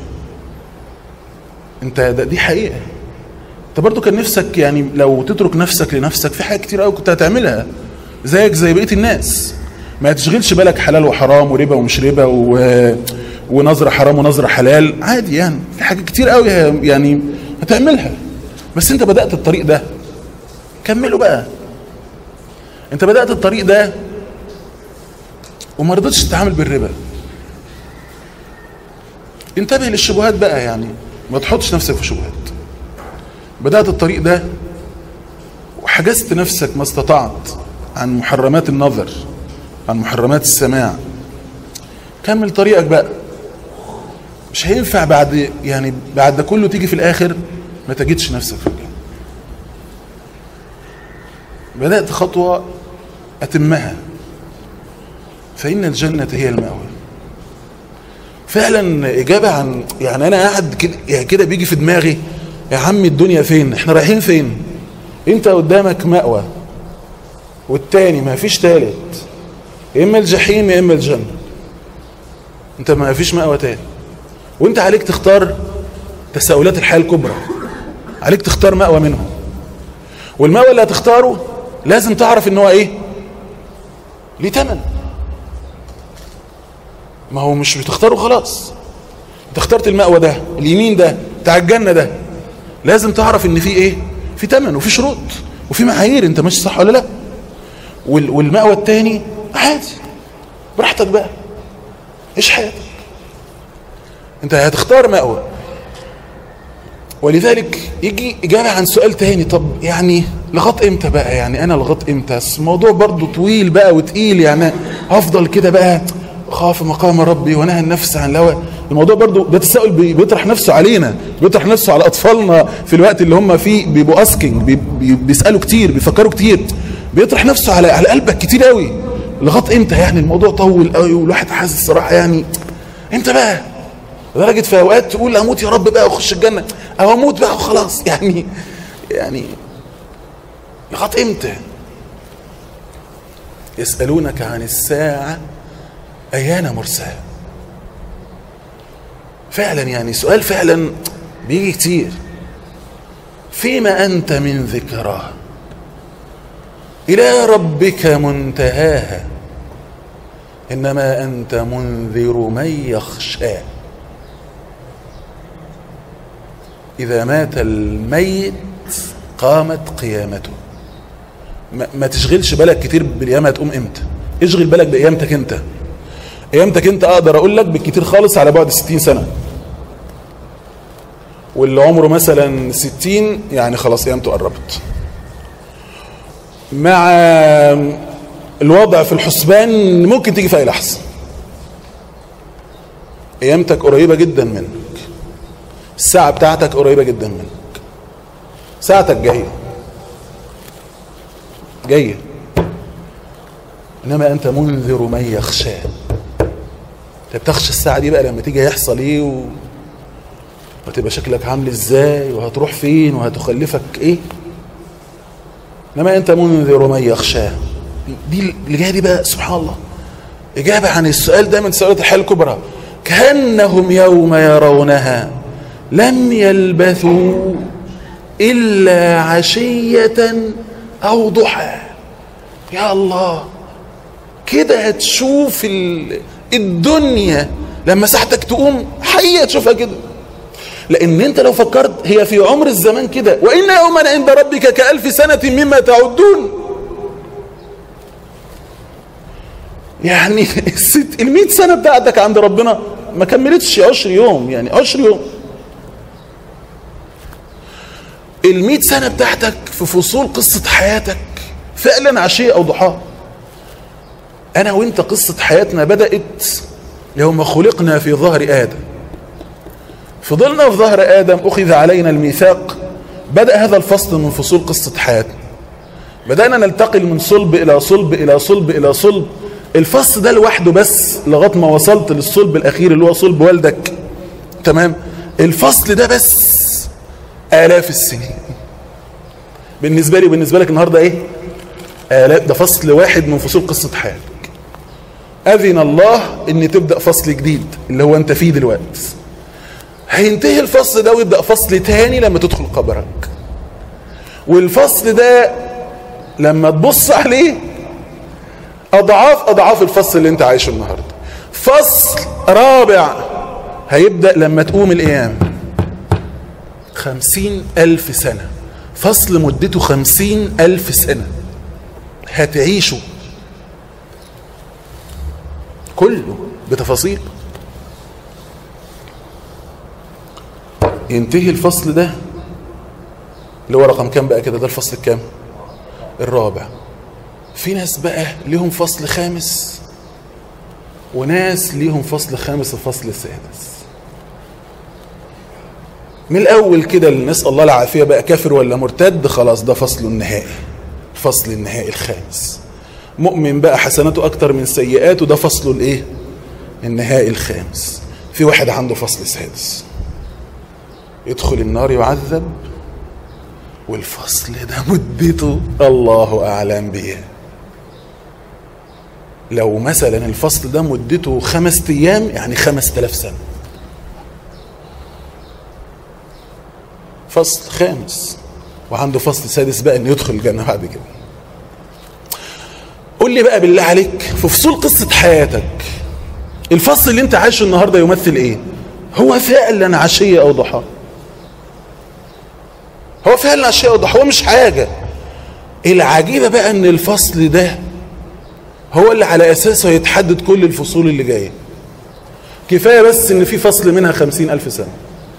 انت دي حقيقة انت برضو كان نفسك يعني لو تترك نفسك لنفسك في حاجات كتير قوي كنت هتعملها زيك زي بقيه الناس ما تشغلش بالك حلال وحرام وربا ومش ربا و... ونظرة حرام ونظرة حلال عادي يعني في حاجات كتير قوي يعني هتعملها بس انت بدأت الطريق ده كمله بقى انت بدأت الطريق ده وما رضيتش تتعامل بالربا انتبه للشبهات بقى يعني ما تحطش نفسك في شبهات بدأت الطريق ده وحجزت نفسك ما استطعت عن محرمات النظر عن محرمات السماع كمل طريقك بقى مش هينفع بعد يعني بعد ده كله تيجي في الاخر ما تجدش نفسك في الجنة بدأت خطوة أتمها فإن الجنة هي المأوى فعلا إجابة عن يعني أنا قاعد كده يعني كده بيجي في دماغي يا عم الدنيا فين احنا رايحين فين انت قدامك مأوى والتاني ما فيش تالت يا اما الجحيم يا اما الجنة انت ما فيش مأوى تاني وانت عليك تختار تساؤلات الحياة الكبرى عليك تختار مأوى منهم والمأوى اللي هتختاره لازم تعرف ان هو ايه ليه تمن ما هو مش بتختاره خلاص انت اخترت المأوى ده اليمين ده بتاع الجنة ده لازم تعرف ان في ايه في تمن وفي شروط وفي معايير انت ماشي صح ولا لا وال- والمأوى التاني عادي براحتك بقى عيش حياتك انت هتختار مأوى ولذلك يجي إجابة عن سؤال تاني طب يعني لغايه امتى بقى يعني انا لغايه امتى أصل الموضوع برضو طويل بقى وتقيل يعني هفضل كده بقى خاف مقام ربي ونهى النفس عن الهوى الموضوع برضو ده تساؤل بي- بيطرح نفسه علينا بيطرح نفسه على اطفالنا في الوقت اللي هم فيه بيبقوا اسكينج بي بي بيسالوا كتير بيفكروا كتير بيطرح نفسه على على قلبك كتير قوي لغايه امتى يعني الموضوع طول قوي والواحد حاسس الصراحه يعني امتى بقى لدرجه في اوقات تقول اموت يا رب بقى واخش الجنه او اموت بقى وخلاص يعني يعني لغايه امتى يسالونك عن الساعه ايان مرساها فعلا يعني سؤال فعلا بيجي كتير فيما انت من ذكراها الى ربك منتهاها انما انت منذر من يخشاه اذا مات الميت قامت قيامته ما, ما تشغلش بالك كتير بالقيامه هتقوم امتى اشغل بالك بقيامتك انت قيامتك انت اقدر اقول لك بالكتير خالص على بعد 60 سنه واللي عمره مثلا 60 يعني خلاص قيامته قربت مع الوضع في الحسبان ممكن تيجي في اي لحظه قيامتك قريبه جدا منك الساعه بتاعتك قريبه جدا منك ساعتك جايه جايه انما انت منذر من يخشاه انت بتخشى الساعه دي بقى لما تيجي هيحصل ايه و... وتبقى شكلك عامل ازاي وهتروح فين وهتخلفك ايه انما انت منذر من يخشاه دي اللي جايه دي بقى سبحان الله اجابه عن السؤال ده من سؤالات الحياه الكبرى كانهم يوم يرونها لم يلبثوا الا عشيه او ضحى يا الله كده هتشوف ال- الدنيا لما ساعتك تقوم حقيقة تشوفها كده لان انت لو فكرت هي في عمر الزمان كده وان يوما عند ربك كالف سنة مما تعدون يعني الست المئة سنة بتاعتك عند ربنا ما كملتش عشر يوم يعني عشر يوم المئة سنة بتاعتك في فصول قصة حياتك فعلا عشية أو ضحاها أنا وإنت قصة حياتنا بدأت يوم خلقنا في ظهر آدم فضلنا في ظهر آدم أخذ علينا الميثاق بدأ هذا الفصل من فصول قصة حياتنا بدأنا نلتقل من صلب إلى صلب إلى صلب إلى صلب الفصل ده لوحده بس لغاية ما وصلت للصلب الأخير اللي هو صلب والدك تمام الفصل ده بس آلاف السنين بالنسبة لي وبالنسبة لك النهاردة إيه آلاف ده فصل واحد من فصول قصة حياتك أذن الله إن تبدأ فصل جديد اللي هو أنت فيه دلوقتي هينتهي الفصل ده ويبدأ فصل تاني لما تدخل قبرك والفصل ده لما تبص عليه أضعاف أضعاف الفصل اللي أنت عايشه النهاردة فصل رابع هيبدأ لما تقوم القيامة خمسين ألف سنة فصل مدته خمسين ألف سنة هتعيشه كله بتفاصيل ينتهي الفصل ده اللي هو رقم كام بقى كده ده الفصل الكام الرابع في ناس بقى ليهم فصل خامس وناس ليهم فصل خامس وفصل سادس من الاول كده اللي نسال الله العافيه بقى كافر ولا مرتد خلاص ده فصله النهائي الفصل النهائي الخامس مؤمن بقى حسناته اكتر من سيئاته ده فصله الايه النهائي الخامس في واحد عنده فصل سادس يدخل النار يعذب والفصل ده مدته الله اعلم بها لو مثلا الفصل ده مدته خمس ايام يعني خمس تلاف سنه فصل خامس وعنده فصل سادس بقى انه يدخل الجنه بعد كده قول لي بقى بالله عليك في فصول قصه حياتك الفصل اللي انت عايشه النهارده يمثل ايه هو فعلا عشيه او ضحى هو فعلا عشية وضحى هو مش حاجة العجيبة بقى ان الفصل ده هو اللي على اساسه يتحدد كل الفصول اللي جاية كفاية بس ان في فصل منها خمسين الف سنة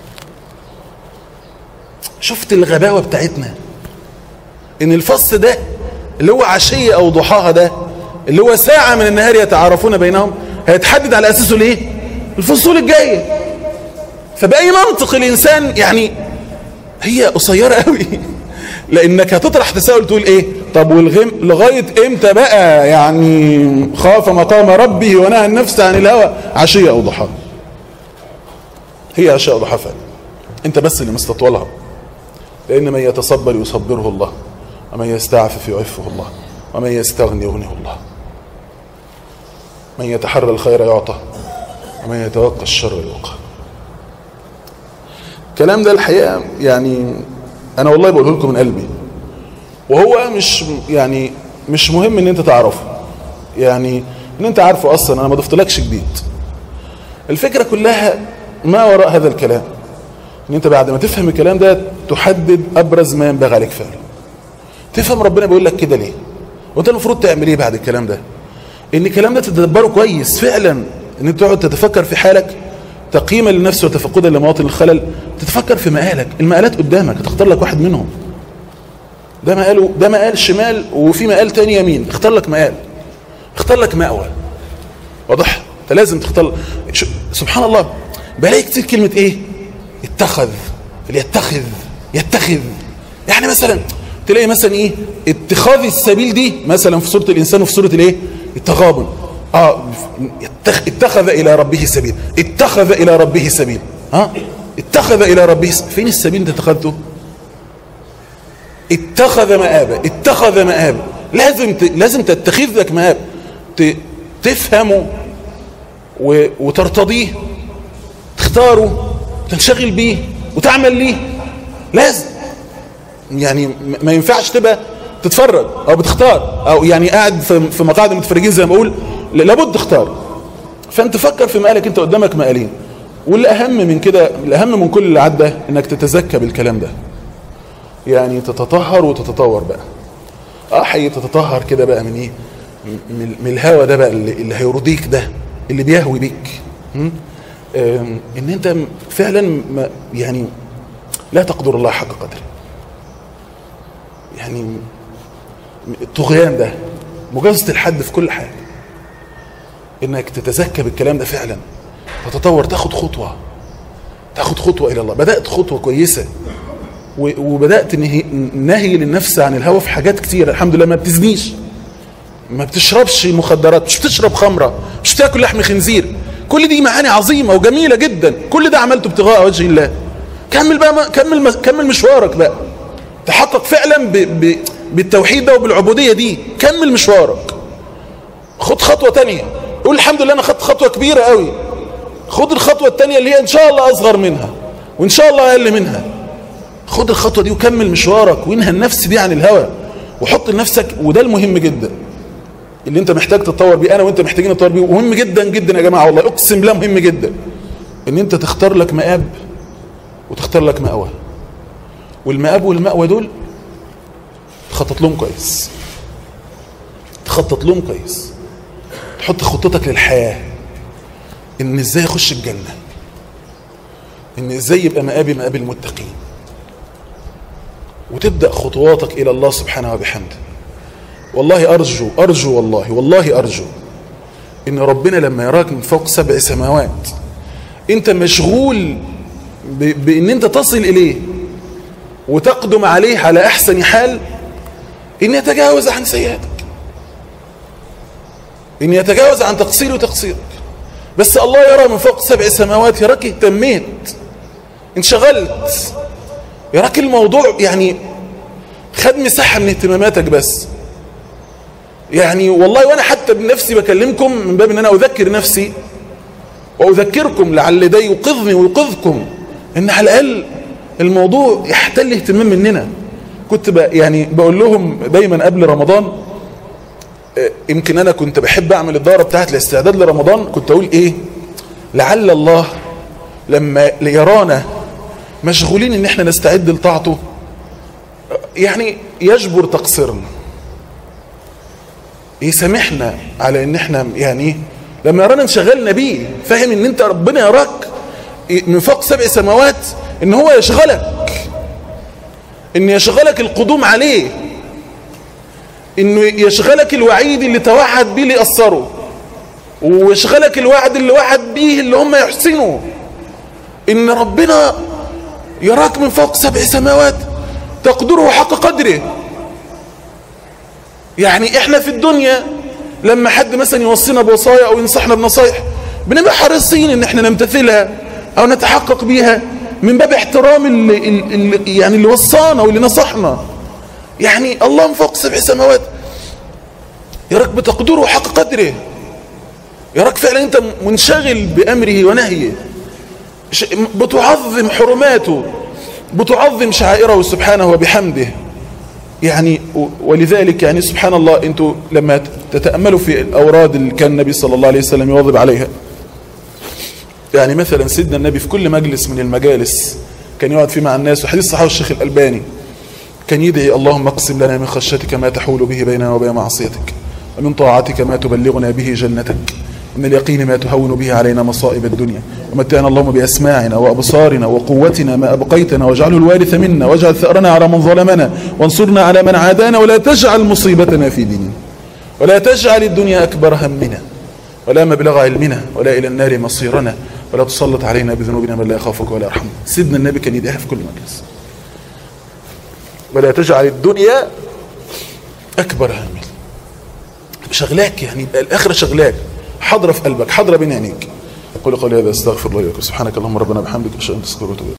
شفت الغباوة بتاعتنا ان الفصل ده اللي هو عشية او ضحاها ده اللي هو ساعة من النهار يتعارفون بينهم هيتحدد على اساسه ليه الفصول الجاية فبأي منطق الانسان يعني هي قصيرة قوي لانك هتطرح تساؤل تقول ايه طب والغم لغاية امتى بقى يعني خاف مقام ربه ونهى النفس عن الهوى عشية او ضحى هي عشية او ضحى فعلا انت بس اللي مستطولها لان من يتصبر يصبره الله ومن يستعفف يعفه الله ومن يستغني يغنيه الله من يتحرى الخير يعطى ومن يتوقى الشر يوقى الكلام ده الحقيقة يعني أنا والله بقوله لكم من قلبي وهو مش يعني مش مهم ان انت تعرفه يعني ان انت عارفه اصلا انا ما ضفتلكش جديد الفكرة كلها ما وراء هذا الكلام ان انت بعد ما تفهم الكلام ده تحدد ابرز ما ينبغي عليك فعله تفهم ربنا بيقول لك كده ليه وانت المفروض تعمل ايه بعد الكلام ده ان الكلام ده تتدبره كويس فعلا ان انت تقعد تتفكر في حالك تقييما للنفس وتفقدا لمواطن الخلل تتفكر في مقالك المقالات قدامك هتختار لك واحد منهم ده مقال ده مقال شمال وفي مقال تاني يمين اختار لك مقال اختار لك مأوى واضح انت لازم تختار سبحان الله بلاقي كتير كلمة ايه اتخذ يتخذ يتخذ يعني مثلا تلاقي مثلا ايه اتخاذ السبيل دي مثلا في سورة الانسان وفي سورة الايه التغابن اه اتخذ الى ربه سبيل اتخذ الى ربه سبيل ها اتخذ الى ربه سبيل. فين السبيل انت اتخذته اتخذ مآبا اتخذ مآبا لازم ت... لازم تتخذ لك مآب ت... تفهمه و... وترتضيه تختاره تنشغل بيه وتعمل ليه لازم يعني ما ينفعش تبقى تتفرج او بتختار او يعني قاعد في, في مقاعد المتفرجين زي ما بقول لابد تختار فانت فكر في مقالك انت قدامك مقالين والاهم من كده الاهم من كل اللي عدى انك تتزكى بالكلام ده يعني تتطهر وتتطور بقى اه حي تتطهر كده بقى من ايه من, من الهوى ده بقى اللي, اللي هيرضيك ده اللي بيهوي بيك ان انت فعلا ما يعني لا تقدر الله حق قدره يعني الطغيان ده مجازة الحد في كل حاجة انك تتزكى بالكلام ده فعلا تتطور تاخد خطوة تاخد خطوة الى الله بدأت خطوة كويسة وبدأت نهي للنفس عن الهوى في حاجات كتير الحمد لله ما بتزنيش ما بتشربش مخدرات مش بتشرب خمرة مش بتاكل لحم خنزير كل دي معاني عظيمة وجميلة جدا كل ده عملته ابتغاء وجه الله كمل بقى كمل كمل مشوارك بقى تحقق فعلا ب ب بالتوحيد ده وبالعبودية دي كمل مشوارك خد خطوة تانية قول الحمد لله انا خدت خطوة كبيرة قوي خد الخطوة التانية اللي هي ان شاء الله اصغر منها وان شاء الله اقل منها خد الخطوة دي وكمل مشوارك وانهى النفس دي عن الهوى وحط لنفسك وده المهم جدا اللي انت محتاج تتطور بيه انا وانت محتاجين نتطور بيه ومهم جدا جدا يا جماعة والله اقسم بالله مهم جدا ان انت تختار لك مآب وتختار لك مأوى والمآب والمأوى دول تخطط لهم كويس تخطط لهم كويس تحط خطتك للحياة ان ازاي اخش الجنة ان ازاي يبقى مآبي مآب المتقين وتبدأ خطواتك الى الله سبحانه وبحمده والله ارجو ارجو والله والله ارجو ان ربنا لما يراك من فوق سبع سماوات انت مشغول بان انت تصل اليه وتقدم عليه على احسن حال ان يتجاوز عن سيئاتك ان يتجاوز عن تقصيري وتقصيرك بس الله يرى من فوق سبع سماوات يراك اهتميت انشغلت يراك الموضوع يعني خد مساحة من اهتماماتك بس يعني والله وانا حتى بنفسي بكلمكم من باب ان انا اذكر نفسي واذكركم لعل ده يوقظني ويوقظكم ان على الاقل الموضوع يحتل اهتمام مننا كنت بقى يعني بقول لهم دايما قبل رمضان يمكن انا كنت بحب اعمل الدوره بتاعت الاستعداد لرمضان كنت اقول ايه لعل الله لما يرانا مشغولين ان احنا نستعد لطاعته يعني يجبر تقصيرنا يسامحنا على ان احنا يعني لما يرانا انشغلنا بيه فاهم ان انت ربنا يراك من فوق سبع سماوات ان هو يشغلك ان يشغلك القدوم عليه انه يشغلك الوعيد اللي توعد بيه اللي يأثره ويشغلك الوعد اللي وعد بيه اللي هم يحسنوا ان ربنا يراك من فوق سبع سماوات تقدره حق قدره يعني احنا في الدنيا لما حد مثلا يوصينا بوصايا او ينصحنا بنصايح بنبقى حريصين ان احنا نمتثلها او نتحقق بيها من باب احترام اللي, اللي يعني اللي وصانا واللي نصحنا يعني الله من فوق سبع سماوات يراك بتقدره حق قدره يراك فعلا انت منشغل بامره ونهيه بتعظم حرماته بتعظم شعائره سبحانه وبحمده يعني ولذلك يعني سبحان الله انتوا لما تتأملوا في الأوراد اللي كان النبي صلى الله عليه وسلم يواظب عليها يعني مثلا سيدنا النبي في كل مجلس من المجالس كان يقعد فيه مع الناس وحديث صحابه الشيخ الألباني كان يدعي اللهم اقسم لنا من خشيتك ما تحول به بيننا وبين معصيتك ومن طاعتك ما تبلغنا به جنتك من اليقين ما تهون به علينا مصائب الدنيا ومتعنا اللهم بأسماعنا وأبصارنا وقوتنا ما أبقيتنا واجعله الوارث منا واجعل ثأرنا على من ظلمنا وانصرنا على من عادانا ولا تجعل مصيبتنا في ديننا ولا تجعل الدنيا أكبر همنا ولا مبلغ علمنا ولا إلى النار مصيرنا ولا تسلط علينا بذنوبنا من لا يخافك ولا يرحمنا سيدنا النبي كان يدعيها في كل مجلس ولا تجعل الدنيا أكبر همنا شغلاك يعني الآخرة شغلاك حاضرة في قلبك حاضرة بين عينيك قل قولي هذا استغفر الله لكم سبحانك اللهم ربنا بحمدك اشهد ان لا اله الا انت